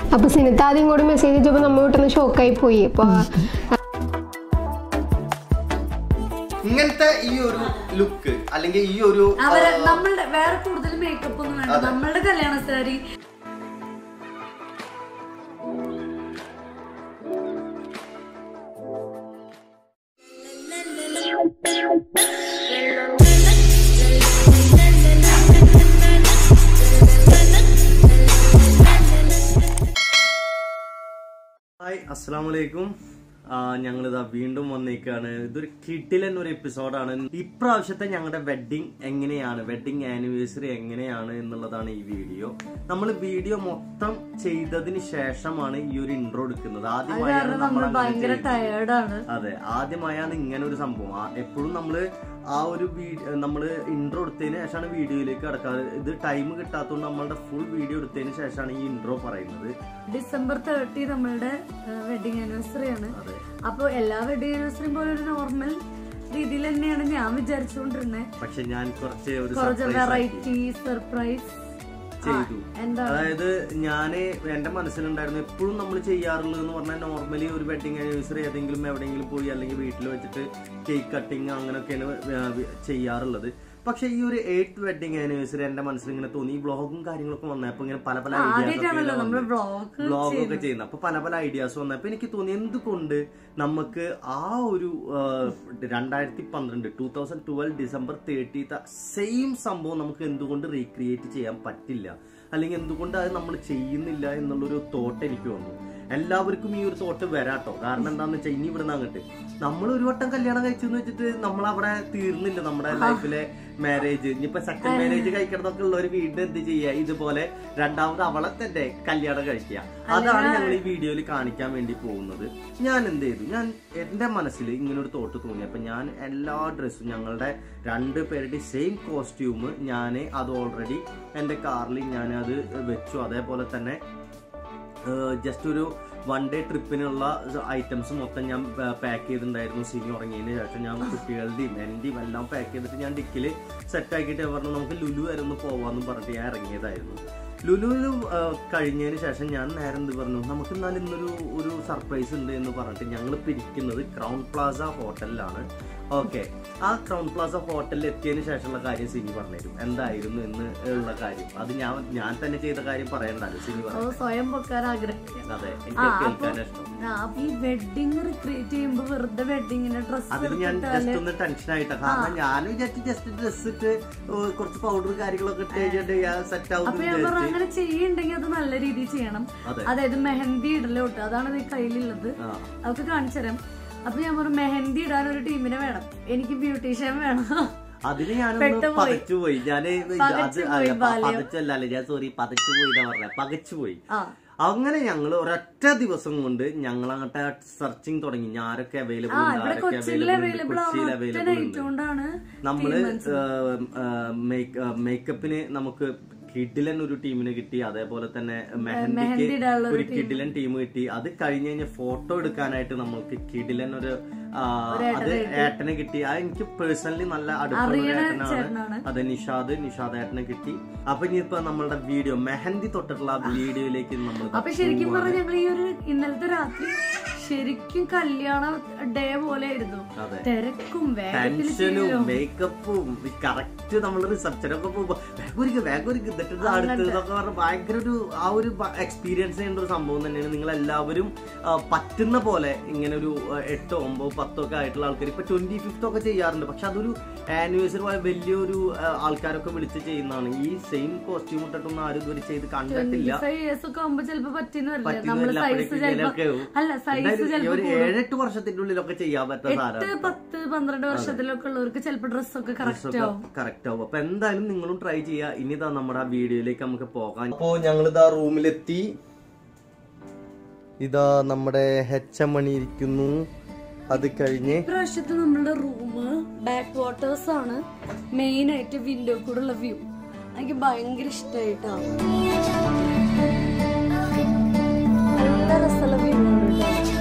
അപ്പൊ സിനിത്ത ആദ്യം ഇങ്ങോട്ട് മെസ്സേജ് അയച്ചപ്പോ നമ്മ വീട്ടിൽ ഷോക്കായി പോയി അപ്പൊ ഇങ്ങനത്തെ ഈ ഒരു ലുക്ക് അല്ലെങ്കിൽ ഈ ഒരു അവരെ നമ്മളുടെ വേറെ കൂടുതൽ മേക്കപ്പ് ഒന്നും വേണ്ട നമ്മളുടെ കല്യാണ സാരി ഹായ് അസ്സാം വലൈക്കും ഞങ്ങളിതാ വീണ്ടും വന്നേക്കാണ് ഇതൊരു കിഡിലൻ ഒരു എപ്പിസോഡാണ് ഇപ്രാവശ്യത്തെ ഞങ്ങളുടെ വെഡിങ് എങ്ങനെയാണ് വെഡിങ് ആനിവേഴ്സറി എങ്ങനെയാണ് എന്നുള്ളതാണ് ഈ വീഡിയോ നമ്മൾ വീഡിയോ മൊത്തം ചെയ്തതിന് ശേഷമാണ് ഈ ഒരു ഇൻട്രോ എടുക്കുന്നത് ആദ്യമായാണ് കാരണം നമ്മൾ നമ്മൾ അങ്ങനെ ഭയങ്കര ചെയ്യുന്നത്. ടയേർഡാണ് അതെ ആദ്യമായാണ് ഇങ്ങനെ ഒരു സംഭവം ആ- എപ്പോഴും നമ്മള് ആ ഒരു വീഡിയോ നമ്മള് ഇൻട്രോ എടുത്തതിന് ശേഷമാണ് വീഡിയോയിലേക്ക് കടക്കാറ് ഇത് ടൈം കിട്ടാത്തതുകൊണ്ട് നമ്മളുടെ ഫുൾ വീഡിയോ എടുത്തതിന് ശേഷമാണ് ഈ ഇൻട്രോ പറയുന്നത് ഡിസംബർ തേർട്ടി നമ്മളുടെ വെഡിങ് ആനിവേഴ്സറി ആണ് അതെ അപ്പൊ എല്ലാ വെഡിങ് ആനിവേഴ്സറിയും പോലെ ഒരു നോർമൽ രീതിയിൽ തന്നെയാണ് ഞാൻ വിചാരിച്ചുകൊണ്ടിരുന്നത് പക്ഷെ ഞാൻ കുറച്ച് ഒരു കുറച്ച് surprise ആക്കി വെറൈറ്റി സർപ്രൈസ് ചെയ്തു എന്താ അതായത് ഞാന് എന്റെ മനസ്സിലുണ്ടായിരുന്നു എപ്പോഴും നമ്മൾ ചെയ്യാറുള്ളത് എന്ന് പറഞ്ഞാൽ നോർമലി ഒരു വെഡിങ് ആനിവേഴ്സറി ഏതെങ്കിലും എവിടെയെങ്കിലും പോയി അല്ലെങ്കിൽ വീട്ടിൽ വെച്ചിട്ട് കേക്ക് കട്ടിങ് അങ്ങനെയൊക്കെയാണ് വ- വ- ചെയ്യാറുള്ളത് പക്ഷെ ഈ ഒരു എയ്ത്ത് വെഡിങ് ആനിവേഴ്സറി എന്റെ മനസ്സിൽ ഇങ്ങനെ തോന്നി ഈ വ്ളോഗും കാര്യങ്ങളൊക്കെ വന്നപ്പോ ഇങ്ങനെ പല പല ആദ്യമായിട്ടാണല്ലോ നമ്മൾ ഐഡിയാസ് വ്ളോഗ് വ്ളോഗ് ഒക്കെ ചെയ്യുന്നത് അപ്പൊ പല പല ഐഡിയാസ് വന്നപ്പോ എനിക്ക് തോന്നി എന്തുകൊണ്ട് നമുക്ക് ആ ഒരു രണ്ടായിരത്തി പന്ത്രണ്ട് two thousand twelve December thirtieth same സംഭവം നമുക്ക് എന്തുകൊണ്ട് റീക്രിയേറ്റ് ചെയ്യാൻ പറ്റില്ല അല്ലെങ്കിൽ എന്തുകൊണ്ട് അത് നമ്മൾ ചെയ്യുന്നില്ല എന്നുള്ളൊരു തോട്ട് എനിക്ക് വന്നു എല്ലാവർക്കും ഈ ഒരു തോട്ട് വരാട്ടോ കാരണം എന്താന്ന് വെച്ചാൽ ഇനി ഇവിടുന്ന് അങ്ങോട്ട് നമ്മൾ ഒരു വട്ടം കല്യാണം കഴിച്ചെന്ന് വെച്ചിട്ട് നമ്മൾ അവിടെ തീർന്നില്ല നമ്മുടെ ലൈഫിലെ മാരേജ് ഇനിയിപ്പോ സെക്കൻഡ് മാരേജ് കഴിക്കണതൊക്കെ ഉള്ള ഒരു വീടിന് എന്ത് ചെയ്യുക ഇതുപോലെ രണ്ടാമത് അവളെ തന്നെ കല്യാണം കഴിക്കുക അതാണ് ഞങ്ങൾ ഈ വീഡിയോയിൽ കാണിക്കാൻ വേണ്ടി പോകുന്നത് ഞാൻ എന്ത് ചെയ്തു ഞാൻ എന്റെ മനസ്സിൽ ഇങ്ങനെ ഒരു തോട്ട് തോന്നി അപ്പൊ ഞാൻ എല്ലാ ഡ്രസ്സും ഞങ്ങളുടെ രണ്ട് പേരുടെ സെയിം കോസ്റ്റ്യൂം ഞാൻ അത് ഓൾറെഡി എന്റെ കാറിൽ ഞാൻ അത് വെച്ചു അതേപോലെ തന്നെ ജസ്റ്റ് ഒരു വൺ ഡേ ട്രിപ്പിനുള്ള ഐറ്റംസ് മൊത്തം ഞാൻ പാക്ക് ചെയ്തിട്ടുണ്ടായിരുന്നു സിനി ഉറങ്ങിയതിന് ശേഷം ഞാൻ കുട്ടികളുടെയും എൻ്റെയും എല്ലാം പാക്ക് ചെയ്തിട്ട് ഞാൻ ഡിക്കിൽ സെറ്റ് ആക്കിയിട്ട് ഞാൻ പറഞ്ഞു നമുക്ക് ലുലു വരെ ഒന്ന് പോവാന്നും പറഞ്ഞിട്ട് ഞാൻ ഇറങ്ങിയതായിരുന്നു ലുലുവിൽ കഴിഞ്ഞതിന് ശേഷം ഞാൻ നേരെ എന്ത് പറഞ്ഞു നമുക്ക് എന്നാൽ ഇന്നൊരു ഒരു സർപ്രൈസ് ഉണ്ട് എന്ന് പറഞ്ഞിട്ട് ഞങ്ങൾ പിരിക്കുന്നത് ക്രൗൺ പ്ലാസ ഹോട്ടലിലാണ് ഓക്കെ ആ ക്രൗൺ പ്ലാസ ഹോട്ടലിൽ എത്തിയതിന് ശേഷമുള്ള കാര്യം സിനി പറഞ്ഞുതരും എന്തായിരുന്നു എന്ന് ഉള്ള കാര്യം അത് ഞാൻ ഞാൻ തന്നെ ചെയ്ത കാര്യം പറയണ്ടല്ലോ സിനി പറഞ്ഞു അത് സ്വയം പൊക്കാൻ ആഗ്രഹിക്കുക അതെ ആ, എനിക്ക് അപ്പൊ- കേൾക്കാൻ ഇഷ്ടം ആ, അപ്പൊ ഈ വെഡിങ് റിക്രിയേറ്റ് ചെയ്യുമ്പോ വെറുതെ വെഡിങ്ങിന്റെ ഡ്രസ് അതിന് ഞാൻ ജസ്റ്റ് ഒന്ന് ടെൻഷൻ ആയിട്ടാ കാരണം ഞാൻ വിചാരിച്ചു ജസ്റ്റ് ഡ്രസ് ഇട്ട് ഏഹ് കുറച്ച് പൗഡർ കാര്യങ്ങളൊക്കെ ഇട്ട് കഴിഞ്ഞിട്ട് ഞാൻ സെറ്റ് ആവും അപ്പൊ ഞാൻ പറഞ്ഞു അങ്ങനെ ചെയ്യണ്ടെങ്കിൽ അത് നല്ല രീതിയിൽ ചെയ്യണം അതെ. അതായത് മെഹന്തി ഇടലോട്ട് അതാണ് ഈ കയ്യിലുള്ളത് ആ. അതൊക്കെ കാണിച്ചു തരാം അപ്പൊ ഞാൻ പറഞ്ഞു മെഹന്തി ഇടാൻ ഒരു ടീമിനെ വേണം എനിക്ക് ബ്യൂട്ടീഷ്യൻ വേണം അതിന് ഞാനൊന്ന് പെട്ടുപോയി. പതച്ചുപോയി ഞാന് ഇത് അത് പകച്ചുപോയി അല്ല, ബാല്യം. പതച്ചല്ല അല്ല ഞാൻ സോറി പതച്ചുപോയി എന്നാ പറഞ്ഞ പകച്ചുപോയി ആ അങ്ങനെ ഞങ്ങൾ ഒരൊറ്റ ദിവസം കൊണ്ട് ഞങ്ങൾ അങ്ങോട്ട് സെർച്ചിങ് തുടങ്ങി ഞാൻ ആരൊക്കെ അവൈലബിൾ ആ ഉണ്ട് ഇവിടെ ആരൊക്കെ കൊച്ചിയിൽ അവൈലബിൾ ഉണ്ട് അവൈലബിൾ കൊച്ചിയിൽ ആവുന്ന ഒറ്റ അവൈലബിൾ നൈറ്റ് ഉണ്ട് കൊണ്ടാണ് നമ്മള് മേക്കപ്പിന് നമുക്ക് കിഡിലൻ ഒരു ടീമിന് കിട്ടി അതേപോലെ തന്നെ മെഹന്തി മെഹന്തിക്ക് ഇടാനുള്ള ഒരു കിഡിലൻ ടീം കിട്ടി അത് കഴിഞ്ഞ് കഴിഞ്ഞ ഫോട്ടോ എടുക്കാനായിട്ട് നമ്മൾക്ക് കിഡിലൻ ഒരു ആ, അത് ഏട്ടനെ കിട്ടി അത് എനിക്ക് പേഴ്സണലി നല്ല അടുപ്പുള്ള ഒരു അറിയണ ഏട്ടനാണ് ചേട്ടനാണ് അതെ നിഷാദ് നിഷാദ് ഏട്ടനെ കിട്ടി അപ്പൊ ഇനിയിപ്പോ നമ്മളുടെ വീഡിയോ മെഹന്തി തൊട്ടിട്ടുള്ള ആ വീഡിയോയിലേക്ക് നമ്മൾ അപ്പൊ ശരിക്കും പറഞ്ഞ ഞങ്ങൾ ഈ ഒരു ഇന്നലത്തെ രാത്രി ശരിക്കും കല്യാണ ഡേ പോലെ ആയിരുന്നു അതെ തിരക്കും വേഗത്തിൽ ടെൻഷനും മേക്കപ്പും കറക്റ്റ് നമ്മൾ റിസപ്ഷനൊക്കെ പോകുമ്പോ വേഗൊരുക്ക് വേഗൊരുക്ക് എന്നിട്ട് അടുത്തതൊക്കെ പറഞ്ഞ ഭയങ്കര ഒരു ആ ഒരു എക്സ്പീരിയൻസ് ചെയ്യേണ്ട ഒരു സംഭവം തന്നെയാണ് നിങ്ങൾ എല്ലാവരും ആ, പറ്റുന്ന പോലെ ഇങ്ങനെ ഒരു ആ, എട്ടോ ഒമ്പതോ പത്തോ ഒക്കെ ആയിട്ടുള്ള ആൾക്കാർ ഇപ്പൊ ട്വന്റി ഫിഫ്ത് ഒക്കെ ചെയ്യാറുണ്ട് പക്ഷെ അതൊരു ആനിവേഴ്സറി വലിയൊരു ആ, ആൾക്കാരൊക്കെ വിളിച്ച് ചെയ്യുന്നതാണ് ഈ സെയിം കോസ്റ്റ്യൂം ഇട്ടിട്ടൊന്നും ആരും ഇതുവരെ ചെയ്ത് കണ്ടിട്ടില്ല ഫൈവ് ഇയേഴ്സ് ഒക്കെ ആകുമ്പോ ചിലപ്പോ പറ്റിന്ന് വരില്ല പറ്റിന്ന് നമ്മള് വരില്ല, സൈസ് അപ്പോഴേക്കും ചിലപ്പോ ഇതിലൊക്കെ ആവും. അല്ല സൈസ് എന്തായാലും ഈ ചിലപ്പോ ഒരു ഏഴെട്ട് വർഷത്തിന്റെ ഉള്ളിലൊക്കെ ചെയ്യാൻ പറ്റുന്ന എട്ട് സാധനം പത്ത് പന്ത്രണ്ട് വർഷത്തിലൊക്കെ ഉള്ളവർക്ക് ചിലപ്പോ ഡ്രസ്സൊക്കെ കറക്റ്റ് ആവും കറക്റ്റ് ആവും അപ്പൊ എന്തായാലും നിങ്ങളും ട്രൈ ചെയ്യാ ഇനി ഇതാ നമ്മുടെ ആ വീഡിയോയിലേക്ക് നമുക്ക് പോകാം അപ്പോ ഞങ്ങൾ ഇതാ റൂമിലെത്തി ഇതാ നമ്മുടെ ഹെച്ച് എം മണി ഇരിക്കുന്നു അത് കഴിഞ്ഞ് ഇപ്രാവശ്യത്തെ നമ്മളുടെ റൂം ബാക്ക് വാട്ടേഴ്സ് ആണ് മെയിൻ ആയിട്ട് വിൻഡോ കൂടെ ഉള്ള വ്യൂ എനിക്ക് ഭയങ്കര ഇഷ്ടമായിട്ടാ നല്ല രസമുള്ള വ്യൂ ആണ് കേട്ടോ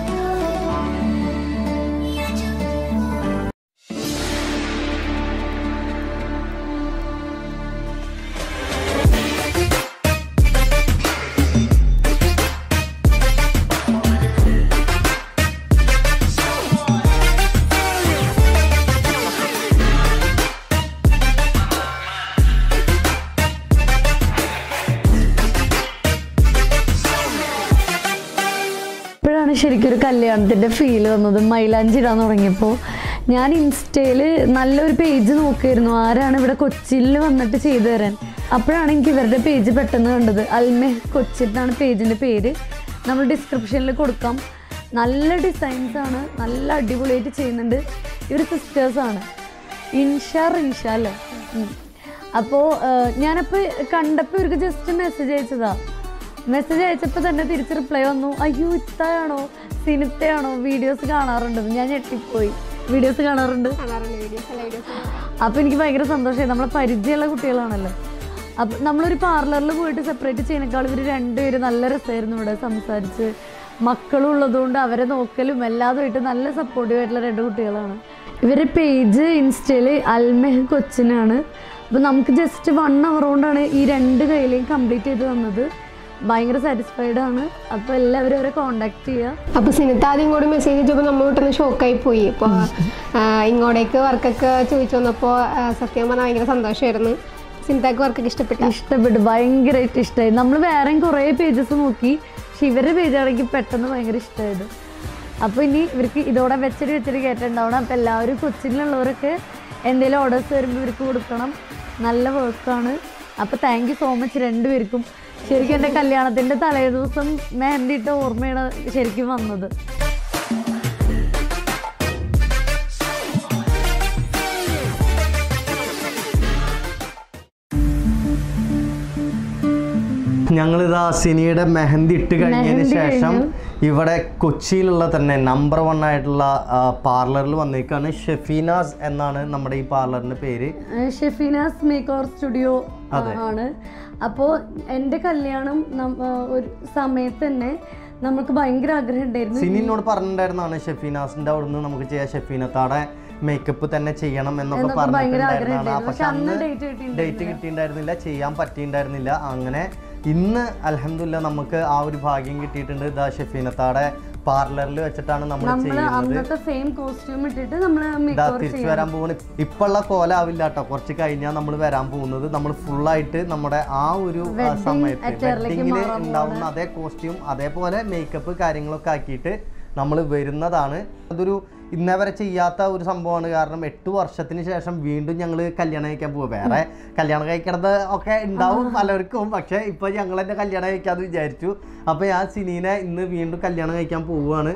ഇപ്പോഴാണ് ശരിക്കും ഒരു കല്യാണത്തിൻ്റെ ഫീൽ വന്നത് മൈലാഞ്ചി ഇടാൻ തുടങ്ങിയപ്പോൾ ഞാൻ ഇൻസ്റ്റയിൽ നല്ലൊരു പേജ് നോക്കിയിരുന്നു ആരാണ് ഇവിടെ കൊച്ചിയിൽ വന്നിട്ട് ചെയ്തു തരാൻ അപ്പോഴാണ് എനിക്ക് ഇവരുടെ പേജ് പെട്ടെന്ന് കണ്ടത് അൽമെ കൊച്ചിൻ എന്നാണ് പേജിൻ്റെ പേര് നമ്മൾ ഡിസ്ക്രിപ്ഷനിൽ കൊടുക്കാം നല്ല ഡിസൈൻസ് ആണ് നല്ല അടിപൊളിയായിട്ട് ചെയ്യുന്നുണ്ട് ഇവർ സിസ്റ്റേഴ്സാണ് ഇൻഷാർ ഇൻഷ അല്ലേ അപ്പോൾ ഞാനപ്പോൾ കണ്ടപ്പോൾ ഇവർക്ക് ജസ്റ്റ് മെസ്സേജ് അയച്ചതാ മെസ്സേജ് അയച്ചപ്പോൾ തന്നെ തിരിച്ച് റിപ്ലൈ വന്നു അയ്യോ ഇത്തയാണോ സിനിത്തയാണോ വീഡിയോസ് കാണാറുണ്ടെന്ന് ഞാൻ ഞെട്ടിപ്പോയി വീഡിയോസ് കാണാറുണ്ട് കാണാറുണ്ട് വീഡിയോസ് എല്ലാ വീഡിയോസ് അപ്പോൾ എനിക്ക് ഭയങ്കര സന്തോഷമായി നമ്മളെ പരിചയമുള്ള കുട്ടികളാണല്ലോ അപ്പം നമ്മളൊരു പാർലറിൽ പോയിട്ട് സെപ്പറേറ്റ് ചെയ്യുന്നേക്കാൾ ഇവർ രണ്ടുപേരും നല്ല രസമായിരുന്നു ഇവിടെ സംസാരിച്ച് മക്കളും ഉള്ളതുകൊണ്ട് അവരെ നോക്കലും എല്ലാതുമായിട്ട് നല്ല സപ്പോർട്ടീവ് ആയിട്ടുള്ള രണ്ട് കുട്ടികളാണ് ഇവരുടെ പേജ് ഇൻസ്റ്റയിൽ അൽമെഹ് കൊച്ചിനാണ് അപ്പോൾ നമുക്ക് ജസ്റ്റ് വൺ അവർ കൊണ്ടാണ് ഈ രണ്ട് കയ്യിലേയും കംപ്ലീറ്റ് ചെയ്ത് തന്നത് ഭയങ്കര സാറ്റിസ്ഫൈഡ് ആണ് അപ്പോൾ എല്ലാവരും അവരെ കോണ്ടാക്ട് ചെയ്യുക അപ്പൊ സിനിത്ത ആദ്യം ഇങ്ങോട്ട് മെസ്സേജ് അയച്ചപ്പോൾ നമ്മൾ വീട്ടിൽ ഷോക്കായി പോയി അപ്പോൾ ഇങ്ങോട്ടേക്ക് വർക്കൊക്കെ ചോദിച്ചു വന്നപ്പോൾ സത്യം പറഞ്ഞാൽ ഭയങ്കര സന്തോഷമായിരുന്നു സിനിതാക്ക് വർക്കൊക്കെ ഇഷ്ടപ്പെട്ടു ഇഷ്ടപ്പെട്ടു ഭയങ്കരമായിട്ട് ഇഷ്ടമായി നമ്മൾ വേറെയും കുറേ പേജസ് നോക്കി പക്ഷെ ഇവരുടെ പേജാണെങ്കിൽ പെട്ടെന്ന് ഭയങ്കര ഇഷ്ടമായത് അപ്പോൾ ഇനി ഇവർക്ക് ഇതോടെ വെച്ചടി വെച്ചടി കയറ്റുണ്ടാവണം അപ്പോൾ എല്ലാവരും കൊച്ചിയിലുള്ളവരൊക്കെ എന്തെങ്കിലും ഓർഡേഴ്സ് വരുമ്പോൾ ഇവർക്ക് കൊടുക്കണം നല്ല വർക്കാണ് അപ്പോൾ താങ്ക് യു സോ മച്ച് രണ്ടുപേർക്കും ശരിക്കും എൻ്റെ കല്യാണത്തിൻ്റെ തലേ ദിവസം മെഹന്തി ഇട്ട ഓർമ്മയാണ് ശരിക്കും വന്നത് ഞങ്ങളിതാ സിനിയുടെ മെഹന്തി ഇട്ട് കഴിഞ്ഞതിന് മെഹന്തി ശേഷം കഴിഞ്ഞു. ഇവിടെ കൊച്ചിയിലുള്ള തന്നെ നമ്പർ വൺ ആയിട്ടുള്ള പാർലറിൽ വന്നേക്കാണ് ഷെഫീനാസ് എന്നാണ് നമ്മുടെ ഈ പാർലറിന്റെ പേര് ഏഹ് ഷെഫീനാസ് മേക്ക് ഓവർ സ്റ്റുഡിയോ ആണ് അപ്പോൾ എൻ്റെ കല്യാണം നം- ഏഹ് ഒരു സമയത്ത് തന്നെ നമുക്ക് ഭയങ്കര ആഗ്രഹം ഉണ്ടായിരുന്നു സിനി എന്നോട് പറഞ്ഞിട്ടുണ്ടായിരുന്നാണ് ഷെഫീനാസിന്റെ അവിടുന്ന് നമുക്ക് ചെയ്യാം ഷെഫീനത്താടെ മേക്കപ്പ് തന്നെ ചെയ്യണം എന്നൊക്കെ എന്നൊക്കെ ഭയങ്കര പറഞ്ഞിട്ടുണ്ടായിരുന്നതാണ് ആഗ്രഹം പക്ഷെ അന്ന് അന്ന് ഡേറ്റ് കിട്ടി ഡേറ്റ് കിട്ടിയിട്ടുണ്ടായിരുന്നില്ല ചെയ്യാൻ പറ്റിയിട്ടുണ്ടായിരുന്നില്ല അങ്ങനെ ഇന്ന് അലഹമില്ല നമുക്ക് ആ ഒരു ഭാഗ്യം കിട്ടിയിട്ടുണ്ട് ഇതാ ഷെഫീനത്താടെ പാർലറിൽ വെച്ചിട്ടാണ് നമ്മൾ നമ്മൾ ചെയ്യുന്നത് അന്നത്തെ സെയിം കോസ്റ്റ്യൂം ഇട്ടിട്ട് നമ്മൾ മേക്ക് ഇതാ ഓവർ തിരിച്ചു വരാൻ പോകുന്ന ഇപ്പോഴുള്ള കോലാവില്ല കേട്ടോ കുറച്ച് കഴിഞ്ഞാൽ നമ്മൾ വരാൻ പോകുന്നത് നമ്മൾ ഫുള്ളായിട്ട് നമ്മുടെ ആ ഒരു ആ, സമയത്ത് attire-ലേക്ക് വെഡിങ്ങിൽ മാറാൻ ഉണ്ടാവുന്ന അതേ കോസ്റ്റ്യൂം അതേപോലെ മേക്കപ്പ് കാര്യങ്ങളൊക്കെ ആക്കിയിട്ട് നമ്മൾ വരുന്നതാണ് അതൊരു ഇന്നേ വരെ ചെയ്യാത്ത ഒരു സംഭവമാണ് കാരണം എട്ട് വർഷത്തിന് ശേഷം വീണ്ടും ഞങ്ങൾ കല്യാണം കഴിക്കാൻ പോവുക വേറെ കല്യാണം കഴിക്കണത് ഒക്കെ ഉണ്ടാവും പലർക്കും പക്ഷെ ഇപ്പൊ ഞങ്ങൾ തന്നെ കല്യാണം കഴിക്കാന്ന് വിചാരിച്ചു അപ്പൊ ഞാൻ സിനീനെ ഇന്ന് വീണ്ടും കല്യാണം കഴിക്കാൻ പോവുകയാണ്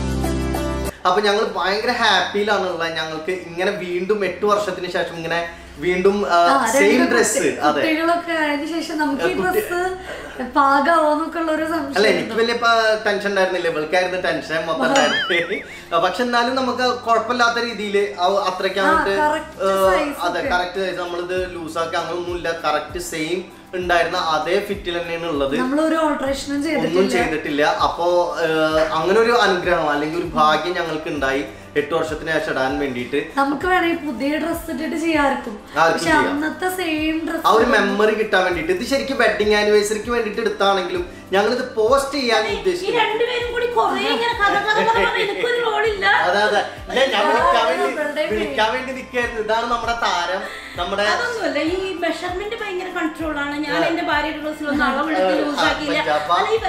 അപ്പൊ ഞങ്ങൾ ഭയങ്കര ഹാപ്പിയിലാണ് ഉള്ളത് ഞങ്ങൾക്ക് ഇങ്ങനെ വീണ്ടും എട്ട് വർഷത്തിന് ശേഷം ഇങ്ങനെ വീണ്ടും ആ, സെയിം രണ്ട് ഡ്രസ്സ് കുട്ടി- അതെ കുട്ടികളൊക്കെ ആയതിനു ശേഷം നമുക്ക് ഈ കുട്ടി- ഡ്രസ്സ് പാകാവോന്നൊക്കെ ഉള്ള ഒരു അല്ല സംശയം എനിക്ക് വലിയ ടെൻഷൻ ഉണ്ടായിരുന്നില്ല ഇവൾക്കായിരുന്നു ടെൻഷൻ മൊത്തം ഉണ്ടായിരുന്നു പക്ഷെ എന്നാലും നമുക്ക് കുഴപ്പമില്ലാത്ത രീതിയിൽ അത്രയ്ക്ക് ആ, അങ്ങോട്ട് correct ഏഹ്, size അതെ ഒക്കെ. കറക്റ്റ് സൈസ് നമ്മളിത് ലൂസാക്കി അങ്ങനൊന്നുമില്ല കറക്റ്റ് സെയിം ഉണ്ടായിരുന്ന അതേ ഫിറ്റിൽ തന്നെയാണ് ഉള്ളത് നമ്മൾ ഒരു ഓൾട്രേഷനും ഒന്നും ചെയ്തിട്ടില്ല ചെയ്തിട്ടില്ല അപ്പോ ഏഹ്, അങ്ങനെ ഒരു അനുഗ്രഹം അല്ലെങ്കിൽ ഒരു ഭാഗ്യം ഞങ്ങൾക്ക് ഉണ്ടായി എട്ട് വർഷത്തിന് ശേഷം ഇടാൻ വേണ്ടിയിട്ട് നമുക്ക് വേണമെങ്കിൽ പുതിയ ഡ്രസ് ഇട്ടിട്ട് ചെയ്യാർക്കും ആർക്കും പക്ഷെ ചെയ്യാം. അന്നത്തെ സെയിം ആ ഡ്രസ് ഒരു മെമ്മറി കിട്ടാൻ വേണ്ടിയിട്ട് ഇത് ശരിക്കും വെഡിങ് ആനിവേഴ്സറിക്ക് വേണ്ടിയിട്ട് എടുത്താണെങ്കിലും ഞങ്ങൾ ഇത് പോസ്റ്റ് ചെയ്യാൻ ഈ ഉദ്ദേശിക്കുന്നു രണ്ടുപേരും കൂടി കുറേ ഇങ്ങനെ കഥ കഥ കഥ പറഞ്ഞ് എനിക്കൊരു റോളില്ല അതെ അതെ ഇല്ല ഞാൻ വിളിക്കാൻ വേണ്ടി നമ്മളുടെ വിളിക്കാൻ വേണ്ടി നിൽക്കായിരുന്നു ഇതാണ് നമ്മുടെ താരം നമ്മുടെ അതൊന്നുമല്ല ഈ മെഷർമെന്റ് ഭയങ്കര കൺട്രോൾ ആണ് ഞാൻ എന്റെ ഭാര്യയുടെ ഡ്രസ്സിലൊന്നും അളവെടുത്ത് ആ, ലൂസാക്കിയില്ല പഞ്ചാബ. അല്ല ഈ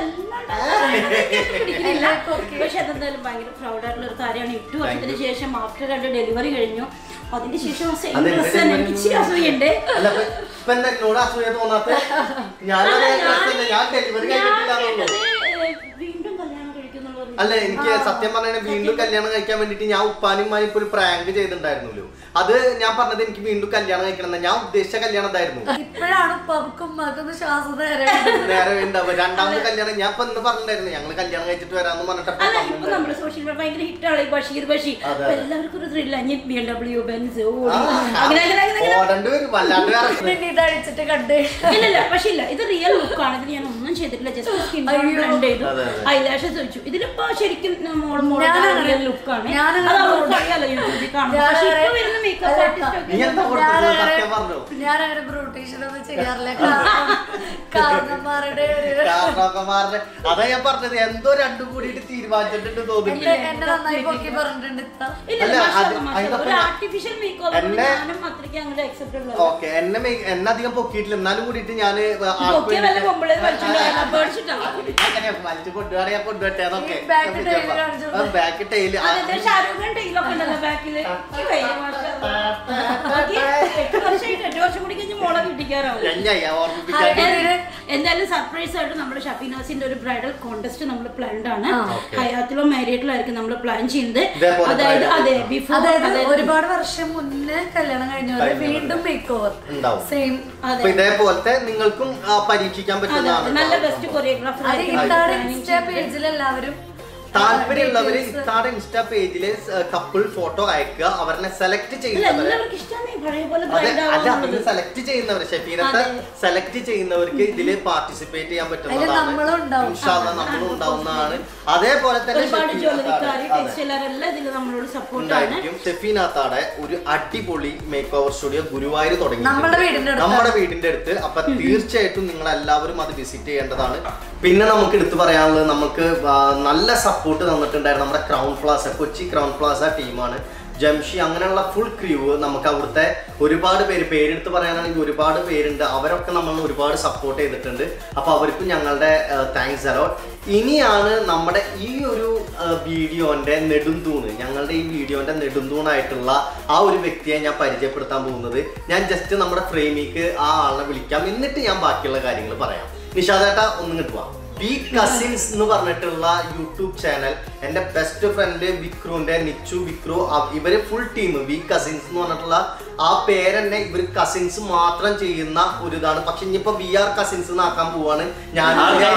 വല്ലാണ്ട് പിടിക്കുന്നില്ല പക്ഷെ അതെന്തായാലും ഭയങ്കര പ്രൗഡ് ആയിട്ടുള്ള ഒരു കാര്യമാണ് എട്ട് വർഷത്തിന് ശേഷം ആഫ്റ്റർ രണ്ട് ഡെലിവറി കഴിഞ്ഞു അതിന് ശേഷം സെയിം അതെ, ഡ്രസ് തന്നെ എനിക്ക് ഇച്ചിരി അസൂയുണ്ട് അല്ല ഇപ്പൊ- ഇപ്പൊ എന്താ എന്നോട് അസൂയ തോന്നാത്ത ഞാൻ അല്ല, അതേ ഞാൻ- dress തന്നെ, ഞാൻ ഡെലിവറി ഞാൻ കഴിഞ്ഞിട്ടില്ലാന്നുള്ളൂ കേട്ടത്, ഏ, വീണ്ടും കല്യാണം കഴിക്കുന്നുള്ളത് അല്ല എനിക്ക് സത്യം പറഞ്ഞാൽ വീണ്ടും കല്യാണം കഴിക്കാൻ വേണ്ടിട്ട് ഞാൻ ഉപ്പാനും ഉമ്മാനും ഇപ്പൊ ഒരു പ്രാങ്ക് ചെയ്തിട്ടുണ്ടായിരുന്നല്ലോ അത് ഞാൻ പറഞ്ഞത് എനിക്ക് വീണ്ടും കല്യാണം കഴിക്കണം എന്നാ. ഞാൻ ഉദ്ദേശിച്ച കല്യാണം ഇതായിരുന്നു ഇപ്പോഴാണ് ഉപ്പക്കും മക്കൊന്ന് ശ്വാസം നേരെ നേരെ ഉണ്ടാവുക രണ്ടാമത് കല്യാണം ഞാൻ ഇപ്പൊ ഇന്ന് പറഞ്ഞിട്ടുണ്ടായിരുന്നു ഞങ്ങൾ കല്യാണം കഴിച്ചിട്ട് വരാന്ന് പറഞ്ഞിട്ട് അല്ല ഇപ്പൊ നമ്മുടെ സോഷ്യൽ മീഡിയ ഭയങ്കര ഹിറ്റാണ് ഈ ബഷീർ ബഷീർ അതെ. അപ്പൊ എല്ലാവർക്കും ഒരു ത്രില്ല ഇനി ബി എം ഡബ്ല്യു ബെൻസ് ആ, അങ്ങനെ അങ്ങനെ അങ്ങനെ അങ്ങനെ ഓടേണ്ടി വരും വല്ലാണ്ട് കറക്റ്റ് പിന്നെ ഇത് അടിച്ചിട്ട് കണ്ട് ഇല്ലില്ല പക്ഷെ ഇല്ല ഇത് റിയൽ ലുക്ക് ആണ് ഇതിൽ ഞാൻ ഒന്നും ചെയ്തിട്ടില്ല ജസ്റ്റ് സ്കിൻ ടോൺ ബ്ലെൻഡ് ചെയ്തു അതെ, അതെ. ഐലാഷസ് വെച്ചു ഇതിലിപ്പോ ശരിക്കും മോൾ മോൾ ഞാനങ്ങനെ- റിയൽ ലുക്ക് ആണ് ഞാനങ്ങനെ അത് അവർക്ക് broad- അറിയാലോ യൂട്യൂബിൽ കാണും ഞാൻ പക്ഷെ ഇപ്പൊ അങ്ങനെ- വരുന്ന മേക്കപ്പ് ആർട്ടിസ്റ്റ് നീ ഒക്കെ എന്താ കൊടുത്തത് സത്യം പറഞ്ഞോ ഞാനങ്ങനെ ബ്രൂട്ടീഷൻ ഒന്നും ചെയ്യാറില്ല കാരണം കാരണന്മാരുടെ ഒരു കാരണവന്മാരുടെ അതാ ഞാൻ പറഞ്ഞത് എന്തോ രണ്ടും കൂടിയിട്ട് തീരുമാനിച്ചിട്ടുണ്ട് തോന്നുന്നു എന്നെ എന്നെ നന്നായി പൊക്കി പറഞ്ഞിട്ടുണ്ട് ഇത്ത. ഇല്ല അല്ല, മാഷാ അത് അല്ലാ, മാഷാ അതിന്റെ അല്ലാ. ഒരു ഒപ്പം ആർട്ടിഫിഷ്യൽ മേക്കപ്പ് എന്നെ- ഞാനും അത്രയ്ക്ക് അങ്ങോട്ട് അക്സെപ്റ്റബിൾ ഓക്കെ എന്നെ മേ- എന്നെ അധികം പൊക്കിയിട്ടില്ല എന്നാലും കൂടിയിട്ട് ഞാൻ പൊക്കിയ വല്ല കൊമ്പിളേ വലിച്ചിട്ടുണ്ടാവില്ല പേടിച്ചിട്ടാണ് അങ്ങനെ വലിച്ചു കൊണ്ടുപോകാൻ ഞാൻ കൊണ്ടുപോട്ടെ അതൊക്കെ ഈ back tail കാണിച്ചു കൊടുത്തേ. ബാക്ക് ടൈല് അതെന്താ ഷാരൂഖ് ഖാൻ ടൈലൊക്കെ ഉണ്ടല്ലോ ബാക്കില് എനിക്ക് വയ്യ, മാഷാ അല്ലാ. നോക്കിയേ, എട്ട് വർഷമായിട്ട് എട്ട് വർഷം കൂടി കഴിഞ്ഞ് മോളെ കിട്ടിക്കാറാവും ഞാൻ ഓർമ്മിപ്പിക്കാൻ ഇതിന് എന്തായാലും സർപ്രൈസ് ആയിട്ട് നമ്മുടെ ഷഫീനാസിന്റെ ഒരു ബ്രൈഡൽ കോntest നമ്മൾ പ്ലാൻഡ് ആണ് ആ. ഹയാത്തിലോ മാരിയറ്റിലോ ആയിരിക്കും നമ്മൾ പ്ലാൻ ചെയ്യുന്നത് ഇതേപോലെ അതായത് bridal. അതെ ബിഫോർ അതായത് ഒരുപാട് വർഷം മുന്നേ കല്യാണം കഴിഞ്ഞവരെ വീണ്ടും മേക്ക് ഓവർ ഉണ്ടാവും. സെയിം അതെ അപ്പൊ ഇതേപോലത്തെ നിങ്ങൾക്കും ആ, പരീക്ഷിക്കാൻ അതെ, പറ്റുന്നതാണ് നല്ല ബെസ്റ്റ് കൊറിയോഗ്രാഫർ അത് ഇത്താടെ ഇൻസ്റ്റാ പേജിൽ എല്ലാവരും താല്പര്യമുള്ളവര് details- ഇത്താടെ ഇൻസ്റ്റാ പേജില് കപ്പിൾ ഫോട്ടോ അയക്കുക അവരെ സെലക്ട് ചെയ്യുന്നവരെ എല്ലാവർക്കും ഇഷ്ടമാണ് പഴയ പോലെ അതെ ബ്രൈഡ് അല്ല ആവുന്നത് അതിന് സെലക്ട് ചെയ്യുന്നവര് ഷെഫീനത്തെ അതെ. സെലക്ട് ചെയ്യുന്നവർക്ക് ഇതില് പാർട്ടിസിപ്പേറ്റ് ചെയ്യാൻ അതില് നമ്മളും ഉണ്ടാവും. ഇൻഷാല്ലാ നമ്മളും ഉണ്ടാവുന്നതാണ് അതേപോലെ തന്നെ ഒരുപാട് ഷെഫീന ജോലിക്കാർ താടെ- അതെ. ടെക്സ്റ്റൈലറെല്ലാം ഇതിൽ നമ്മളോട് സപ്പോർട്ടാണ് ഉണ്ടായിരിക്കും ഷെഫീനാത്താടെ ഒരു അടിപൊളി മേക്ക് ഓവർ സ്റ്റുഡിയോ ഗുരുവായൂർ തുടങ്ങി നമ്മുടെ വീടിന്റെ അടുത്താണ്. നമ്മുടെ വീടിന്റെ അടുത്ത് അപ്പൊ തീർച്ചയായിട്ടും നിങ്ങൾ എല്ലാവരും അത് വിസിറ്റ് ചെയ്യേണ്ടതാണ് പിന്നെ നമുക്ക് എടുത്തു പറയാനുള്ളത് നമുക്ക് ആ, നല്ല സപ്പോർട്ട് തന്നിട്ടുണ്ടായിരുന്നു നമ്മുടെ Crowne Plaza Kochi Crowne Plaza ടീമാണ് ജംഷി അങ്ങനെയുള്ള ഫുൾ ക്രൂ നമുക്ക് അവിടുത്തെ ഒരുപാട് പേര് പേരെടുത്ത് പറയാനാണെങ്കിൽ ഒരുപാട് പേരുണ്ട് അവരൊക്കെ നമ്മൾ ഒരുപാട് സപ്പോർട്ട് ചെയ്തിട്ടുണ്ട് അപ്പൊ അവർക്കും ഞങ്ങളുടെ താങ്ക്സ് അലോ ഇനിയാണ് നമ്മുടെ ഈ ഒരു വീഡിയോന്റെ നെടുന്തൂണ് ഞങ്ങളുടെ ഈ വീഡിയോന്റെ നെടുന്തൂണായിട്ടുള്ള ആ ഒരു വ്യക്തിയെ ഞാൻ പരിചയപ്പെടുത്താൻ പോകുന്നത് ഞാൻ ജസ്റ്റ് നമ്മുടെ ഫ്രെയിമിക്ക് ആ ആളിനെ വിളിക്കാം എന്നിട്ട് ഞാൻ ബാക്കിയുള്ള കാര്യങ്ങൾ പറയാം നിഷാദേട്ട ഒന്നും കിട്ടുക ബി കസിൻസ് എന്ന് പറഞ്ഞിട്ടുള്ള യൂട്യൂബ് ചാനൽ എൻ്റെ ബെസ്റ്റ് ഫ്രണ്ട് വിക്രുവിന്റെ നിച്ചു വിക്രു അ- ഇവര് ഫുൾ ടീം വി കസിൻസ് എന്ന് പറഞ്ഞിട്ടുള്ള ആ പേരെന്നെ ഇവർ കസിൻസ് മാത്രം ചെയ്യുന്ന ഒരു ഇതാണ് പക്ഷെ ഇനിയിപ്പോ വി ആർ കസിൻസ് എന്നാക്കാൻ പോവാണ് ഞാൻ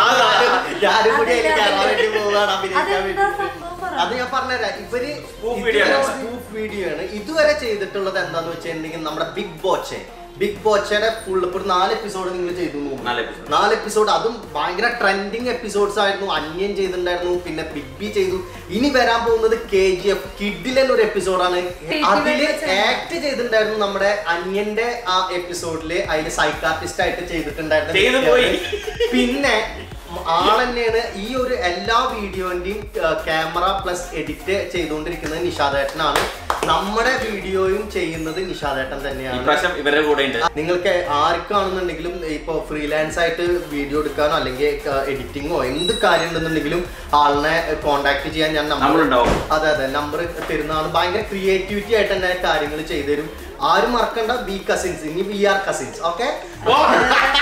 ഞാനും കൂടി അതിൽ കയറാൻ വേണ്ടി പോവാണ് അഭിനയിക്കാൻ അതെന്താ വേണ്ടി സംഭവം പറ. അത് ഞാൻ പറഞ്ഞുതരാം ഇവര് Spoof video ആണ്. സ്പൂഫ് വീഡിയോ ആണ് ഇതുവരെ ചെയ്തിട്ടുള്ളത് എന്താന്ന് വെച്ചിട്ടുണ്ടെങ്കിൽ നമ്മുടെ ബിഗ് ബോച്ചെ ബിഗ് ബോച്ചയുടെ ഫുൾ ഇപ്പൊ ഒരു നാല് എപ്പിസോഡ് നിങ്ങൾ ചെയ്തു എന്ന് തോന്നുന്നു. നാല് episode. നാല് എപ്പിസോഡ് അതും ഭയങ്കര ട്രെൻഡിങ് എപ്പിസോഡ്സ് ആയിരുന്നു അന്യൻ ചെയ്തിട്ടുണ്ടായിരുന്നു പിന്നെ ബിഗ് ബി ചെയ്തു ഇനി വരാൻ പോകുന്നത് കെ ജി എഫ് കിഡിലൻ ഒരു എപ്പിസോഡാണ് അതില് ആക്ട് ചെയ്തിട്ടുണ്ടായിരുന്നു നമ്മുടെ അന്യന്റെ ആ എപ്പിസോഡില് അതില് സൈക്കാർട്ടിസ്റ്റ് ആയിട്ട് ചെയ്തിട്ടുണ്ടായിരുന്നു ചെയ്തു പോയി. പിന്നെ ആളെന്നെയാണ് ഈ ഒരു എല്ലാ വീഡിയോന്റെയും ക്യാമറ പ്ലസ് എഡിറ്റ് ചെയ്തുകൊണ്ടിരിക്കുന്നത് നിഷാദേട്ടനാണ് നമ്മുടെ വീഡിയോയും ചെയ്യുന്നത് നിഷാദേട്ടൻ ഈ തന്നെയാണ് പ്രാവശ്യം ഇവരുടെ കൂടെ ഉണ്ട് നിങ്ങൾക്ക് ആർക്കാണെന്നുണ്ടെങ്കിലും ഇപ്പോൾ ഫ്രീലാൻസ് ആയിട്ട് വീഡിയോ എടുക്കാനോ അല്ലെങ്കിൽ എഡിറ്റിങ്ങോ എന്ത് കാര്യം ഉണ്ടെന്നുണ്ടെങ്കിലും ആളിനെ കോണ്ടാക്ട് ചെയ്യാൻ ഞാൻ number- നമ്മളുണ്ടാവും. അതെ അതെ നമ്പർ തരുന്നതാണ് ഭയങ്കര ക്രിയേറ്റിവിറ്റി ആയിട്ട് തന്നെ കാര്യങ്ങൾ ചെയ്തു തരും ആരും മറക്കണ്ട ബി കസിൻസ് ഇനി വി ആർ കസിൻസ് ഓക്കെ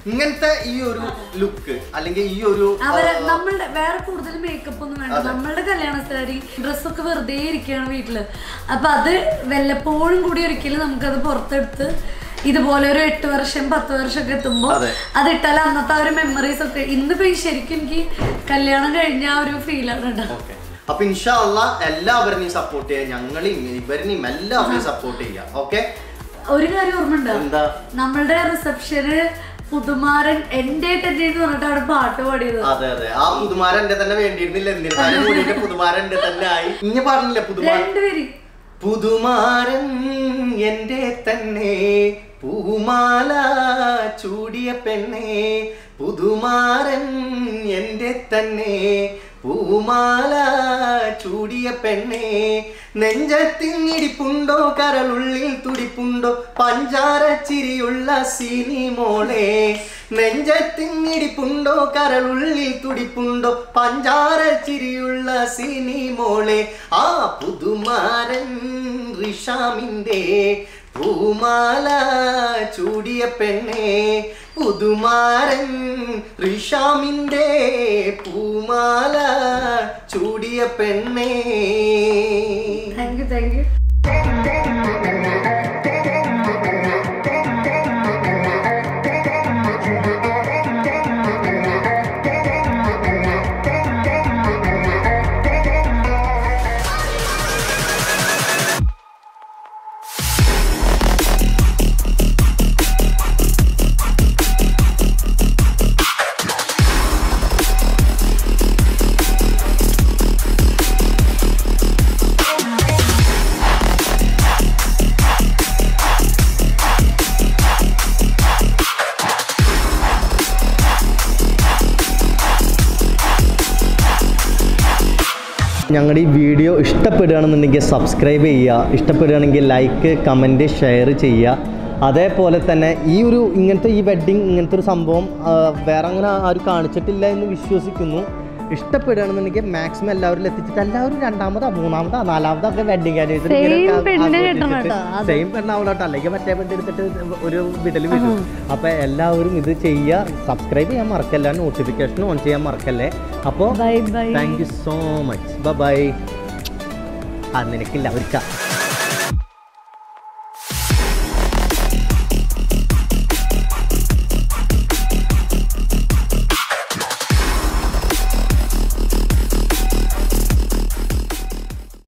ഇങ്ങനത്തെ ഈ ഒരു ലുക്ക് അല്ലെങ്കിൽ ഈ ഒരു അവരെ നമ്മളുടെ വേറെ കൂടുതൽ മേക്കപ്പ് ഒന്നും വേണ്ട നമ്മളുടെ കല്യാണ സാരി ഡ്രസ്സൊക്കെ വെറുതെ ഇരിക്കുകയാണ് വീട്ടില് അപ്പൊ അത് വല്ലപ്പോഴും കൂടി ഒരിക്കലും നമുക്കത് പുറത്തെടുത്ത് ഇതുപോലെ ഒരു എട്ട് വർഷം പത്ത് വർഷം ഒക്കെ എത്തുമ്പോ അതെ. അതിട്ടാൽ അന്നത്തെ ആ ഒരു മെമ്മറീസ് ഒക്കെ ഇന്നിപ്പോ ഈ ശരിക്കും എനിക്ക് കല്യാണം കഴിഞ്ഞ ആ ഒരു ഫീലാണ് കേട്ടോ ഓക്കെ അപ്പൊ ഇൻഷാല്ല എല്ലാവരെയും സപ്പോർട്ട് ചെയ്യാം ഞങ്ങളെയും ഇവരെയും എല്ലാവരെയും സപ്പോർട്ട് ചെയ്യാം ഓക്കെ ഒരു കാര്യം ഓർമ്മയുണ്ടോ എന്താ നമ്മളുടെ റിസപ്ഷന് പുതുമാരൻ എന്റെ തന്നെ എന്ന് പറഞ്ഞിട്ടാണ് പാട്ട് പാടിയത് അതെ അതെ ആ പുതുമാരൻ എന്റെ തന്നെ വേണ്ടിയിരുന്നില്ല എന്നിരുന്നാലും കൂടിയിട്ട് പുതുമാരൻ എന്റെ തന്നെ ആയി ഇനി പറഞ്ഞില്ലേ പുതുമാരൻ രണ്ടുപേര് പുതുമാരൻ എന്റെ തന്നെ പൂമാല ചൂടിയ പെണ്ണേ പുതുമാരൻ എന്റെ തന്നെ പൂമാല ചൂടിയ പെണ്ണേ നെഞ്ചത്തിങ്ങിടിപ്പുണ്ടോ കരളുള്ളിൽ തുടിപ്പുണ്ടോ പഞ്ചാര ചിരിയുള്ള സിനിമോളെ നെഞ്ചത്തിങ്ങിടിപ്പുണ്ടോ കരളുള്ളിൽ തുടിപ്പുണ്ടോ പഞ്ചാര ചിരിയുള്ള സിനിമോളെ ആ പുതുമാരൻ റിഷാമിൻ്റെ പൂമാല ചൂടിയ പെണ്ണേ പുതുമാരൻ റിഷാമിൻ്റെ പൂമാല ചൂടിയ പെണ്ണേ താങ്ക് യു താങ്ക് യു ഞങ്ങളുടെ ഈ വീഡിയോ ഇഷ്ടപ്പെടുകയാണെന്നുണ്ടെങ്കിൽ സബ്സ്ക്രൈബ് ചെയ്യുക ഇഷ്ടപ്പെടുകയാണെങ്കിൽ ലൈക്ക് കമൻറ്റ് ഷെയർ ചെയ്യുക അതേപോലെ തന്നെ ഈ ഒരു ഇങ്ങനത്തെ ഈ വെഡ്ഡിങ് ഇങ്ങനത്തെ ഒരു സംഭവം ആ, വേറെ അങ്ങനെ ആരും കാണിച്ചിട്ടില്ല എന്ന് വിശ്വസിക്കുന്നു ഇഷ്ടപ്പെടുകയാണെന്നുണ്ടെങ്കിൽ മാക്സിമം എല്ലാവരും എത്തിച്ചിട്ട് എല്ലാവരും രണ്ടാമതാ മൂന്നാമതാ നാലാമതാ ഒക്കെ വെഡ്ഡിങ് Same പെണ്ണിനെ കെട്ടണം കേട്ടോ. അത് സെയിം പെണ്ണാവണം കേട്ടോ അല്ലെങ്കിൽ മറ്റേ പെണ്ണ് എടുത്തിട്ട് ഒരു വിടൽ വരും അപ്പോൾ എല്ലാവരും ഇത് ചെയ്യുക സബ്സ്ക്രൈബ് ചെയ്യാൻ മറക്കല്ല നോട്ടിഫിക്കേഷൻ ഓൺ ചെയ്യാൻ മറക്കല്ലേ അപ്പോൾ bye bye thank you so much bye ആ നിനക്കില്ല അവർക്കാ